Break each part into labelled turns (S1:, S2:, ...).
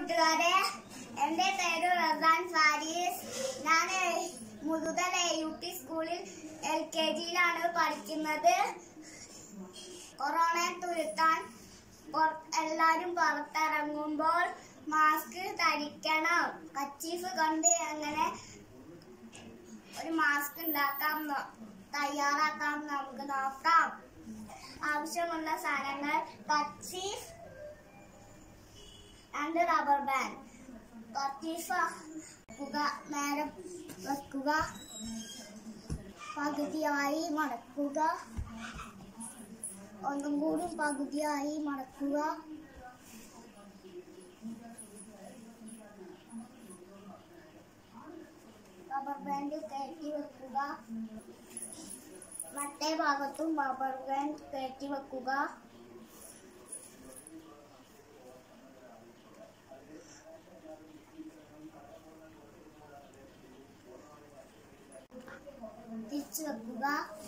S1: കൂട്ടുകാരെ എന്റെ പേര് റസാൻ ഫാരിസ് ഞാൻ മുതുതല യു പി സ്കൂളിൽ എൽ കെ ജിയിലാണ് പഠിക്കുന്നത് കൊറോണയെ തുരുത്താൻ പൊ- എല്ലാരും പുറത്തിറങ്ങുമ്പോൾ മാസ്ക് ധരിക്കണം കച്ചീഫ് കൊണ്ട് അങ്ങനെ ഒരു മാസ്ക് ഉണ്ടാക്കാം നോ- തയ്യാറാക്കാം നമുക്ക് നോക്കാം ആവശ്യമുള്ള സാധനങ്ങൾ കച്ചീഫ് ആൻഡ് റബ്ബർ ബാൻഡ് കത്തീഫ വെക്കുക നേരെ വെക്കുക പകുതിയായി മടക്കുക ഒന്നും കൂടി പകുതിയായി മടക്കുക റബ്ബർ ബാൻഡ് കയറ്റി വെക്കുക മറ്റേ ഭാഗത്തും റബ്ബർ ബാൻഡ് കയറ്റി വെക്കുക തിരിച്ചു വെക്കുക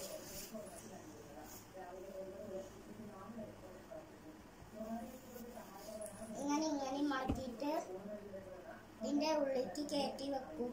S1: ഇങ്ങനെ ഇങ്ങനെ മടക്കിയിട്ട് ഇതിന്റെ ഉള്ളിലേക്ക് കയറ്റി വെക്കുക